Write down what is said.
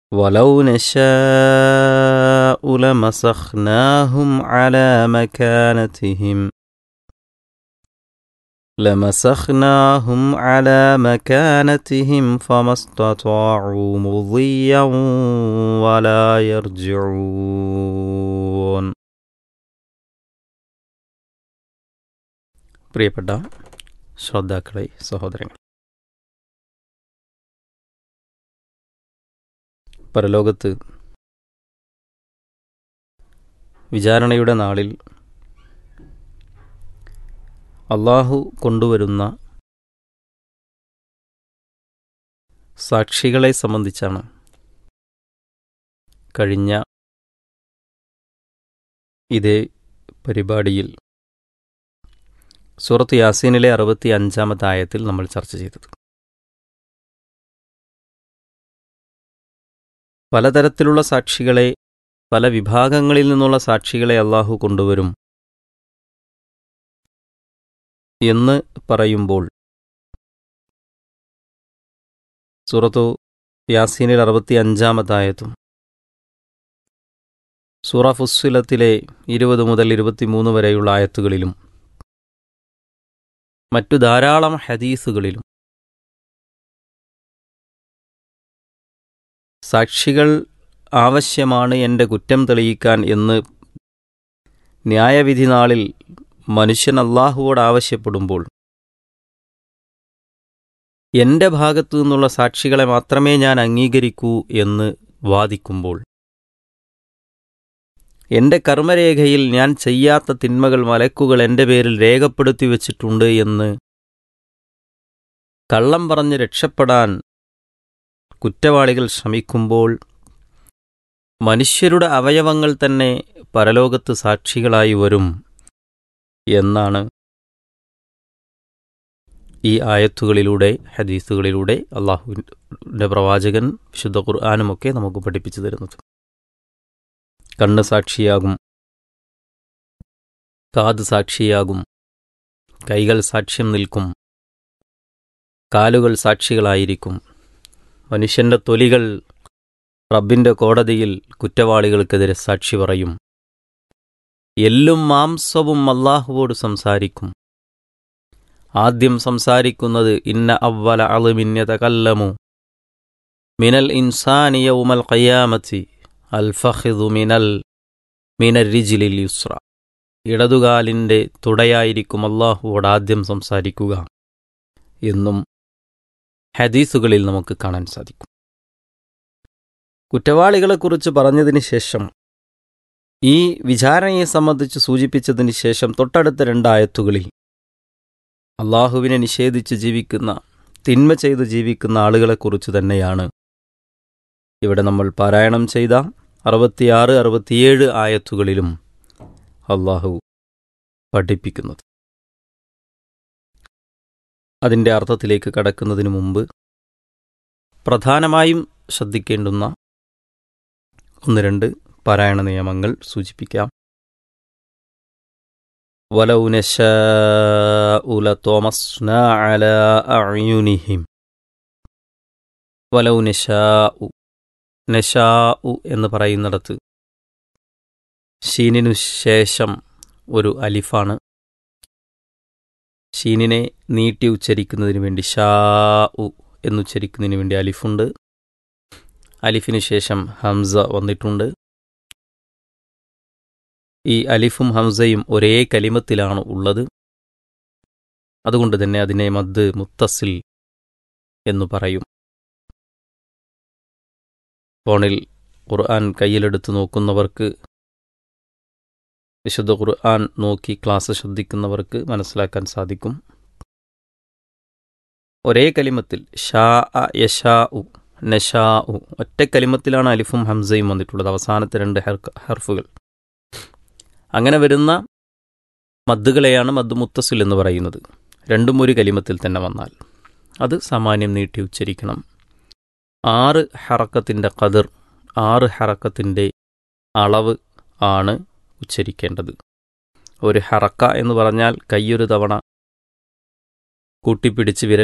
ولو نشاء لمسخناهم على مكانتهم لمسخناهم على مكانتهم فما استطاعوا مضيا ولا يرجعون പ്രിയപ്പെട്ട ശ്രോതാക്കളെ സഹോദരങ്ങൾ പരലോകത്ത് വിചാരണയുടെ നാളിൽ അള്ളാഹു കൊണ്ടുവരുന്ന സാക്ഷികളെ സംബന്ധിച്ചാണ് കഴിഞ്ഞ ഇതേ പരിപാടിയിൽ സൂറത്ത് യാസീനിലെ അറുപത്തി അഞ്ചാമത്തെ ആയത്തിൽ നമ്മൾ ചർച്ച ചെയ്തത് പലതരത്തിലുള്ള സാക്ഷികളെ പല വിഭാഗങ്ങളിൽ നിന്നുള്ള സാക്ഷികളെ അള്ളാഹു കൊണ്ടുവരും എന്ന് പറയുമ്പോൾ സൂറത്തു യാസീനിൽ അറുപത്തി അഞ്ചാമത്തായത്തും സൂറ ഫുസ്സുലത്തിലെ ഇരുപത് മുതൽ ഇരുപത്തിമൂന്ന് വരെയുള്ള ആയത്തുകളിലും മറ്റു ധാരാളം ഹദീസുകളിലും സാക്ഷികൾ ആവശ്യമാണ് എൻ്റെ കുറ്റം തെളിയിക്കാൻ എന്ന് ന്യായവിധി നാളിൽ മനുഷ്യൻ അള്ളാഹുവോട് ആവശ്യപ്പെടുമ്പോൾ എൻ്റെ ഭാഗത്തു നിന്നുള്ള സാക്ഷികളെ മാത്രമേ ഞാൻ അംഗീകരിക്കൂ എന്ന് വാദിക്കുമ്പോൾ എൻ്റെ കർമ്മരേഖയിൽ ഞാൻ ചെയ്യാത്ത തിന്മകൾ മലക്കുകൾ എൻ്റെ പേരിൽ രേഖപ്പെടുത്തി വച്ചിട്ടുണ്ട് എന്ന് കള്ളം പറഞ്ഞ് രക്ഷപ്പെടാൻ കുറ്റവാളികൾ ശ്രമിക്കുമ്പോൾ മനുഷ്യരുടെ അവയവങ്ങൾ തന്നെ പരലോകത്ത് സാക്ഷികളായി വരും എന്നാണ് ഈ ആയത്തുകളിലൂടെ ഹദീസുകളിലൂടെ അള്ളാഹുവിൻ്റെ പ്രവാചകൻ വിശുദ്ധ ഖുർആാനുമൊക്കെ നമുക്ക് പഠിപ്പിച്ചു തരുന്നത് കണ്ണ് സാക്ഷിയാകും കാത് സാക്ഷിയാകും കൈകൾ സാക്ഷ്യം നിൽക്കും കാലുകൾ സാക്ഷികളായിരിക്കും മനുഷ്യന്റെ തൊലികൾ റബ്ബിന്റെ കോടതിയിൽ കുറ്റവാളികൾക്കെതിരെ സാക്ഷി പറയും എല്ലും മാംസവും അള്ളാഹുവോട് സംസാരിക്കും ആദ്യം സംസാരിക്കുന്നത് ഇന്ന അവല അളുമിന്യത കല്ലമു മിനൽ ഇൻസാനിയ ഉമൽ ഖയ്യാമത്തി അൽ ഫഹിദു മിനൽ മിനൽ റിജിലിൽ യുസ്ര ഇടതുകാലിൻ്റെ തുടയായിരിക്കും അള്ളാഹുവോട് ആദ്യം സംസാരിക്കുക എന്നും ഹദീസുകളിൽ നമുക്ക് കാണാൻ സാധിക്കും കുറ്റവാളികളെക്കുറിച്ച് പറഞ്ഞതിന് ശേഷം ഈ വിചാരണയെ സംബന്ധിച്ച് സൂചിപ്പിച്ചതിന് ശേഷം തൊട്ടടുത്ത രണ്ടായത്തുകളിൽ അള്ളാഹുവിനെ നിഷേധിച്ച് ജീവിക്കുന്ന തിന്മ ചെയ്ത് ജീവിക്കുന്ന ആളുകളെക്കുറിച്ച് തന്നെയാണ് ഇവിടെ നമ്മൾ പാരായണം ചെയ്ത അറുപത്തിയാറ് അറുപത്തിയേഴ് ആയത്തുകളിലും അള്ളാഹു പഠിപ്പിക്കുന്നത് അതിൻ്റെ അർത്ഥത്തിലേക്ക് കടക്കുന്നതിന് മുമ്പ് പ്രധാനമായും ശ്രദ്ധിക്കേണ്ടുന്ന ഒന്ന് രണ്ട് പാരായണ നിയമങ്ങൾ സൂചിപ്പിക്കാം ولو نشاء لطمسنا على أعينهم ولو نشاء നഷാഉ എന്ന് പറയുന്നിടത്ത് ഷീനിനു ശേഷം ഒരു അലിഫാണ് ഷീനിനെ നീട്ടി ഉച്ചരിക്കുന്നതിന് വേണ്ടി ഷാ ഉ എന്നുച്ചരിക്കുന്നതിന് വേണ്ടി അലിഫുണ്ട് അലിഫിന് ശേഷം ഹംസ വന്നിട്ടുണ്ട് ഈ അലിഫും ഹംസയും ഒരേ കലിമത്തിലാണ് ഉള്ളത് അതുകൊണ്ട് തന്നെ അതിനെ മദ് മുത്തസിൽ എന്നു പറയും ഫോണിൽ ഖുർആൻ കയ്യിലെടുത്ത് നോക്കുന്നവർക്ക് വിശുദ്ധ ഖുർആൻ നോക്കി ക്ലാസ് ശ്രദ്ധിക്കുന്നവർക്ക് മനസ്സിലാക്കാൻ സാധിക്കും ഒരേ കലിമത്തിൽ ഷാ അ യഷാ ഉ നഷാ ഉ ഒറ്റ കലിമത്തിലാണ് അലിഫും ഹംസയും വന്നിട്ടുള്ളത് അവസാനത്തെ രണ്ട് ഹർഫുകൾ അങ്ങനെ വരുന്ന മദ്ദുകളെയാണ് മദ് മുത്തസിൽ എന്ന് പറയുന്നത് രണ്ടും ഒരു കലിമത്തിൽ തന്നെ വന്നാൽ അത് സാമാന്യം നീട്ടി ഉച്ചരിക്കണം ആറ് ഹറക്കത്തിൻ്റെ കതിർ ആറ് ഹറക്കത്തിൻ്റെ അളവ് ആണ് ഉച്ചരിക്കേണ്ടത് ഒരു ഹറക്ക എന്ന് പറഞ്ഞാൽ കൈയൊരു തവണ കൂട്ടിപ്പിടിച്ച് വിരൽ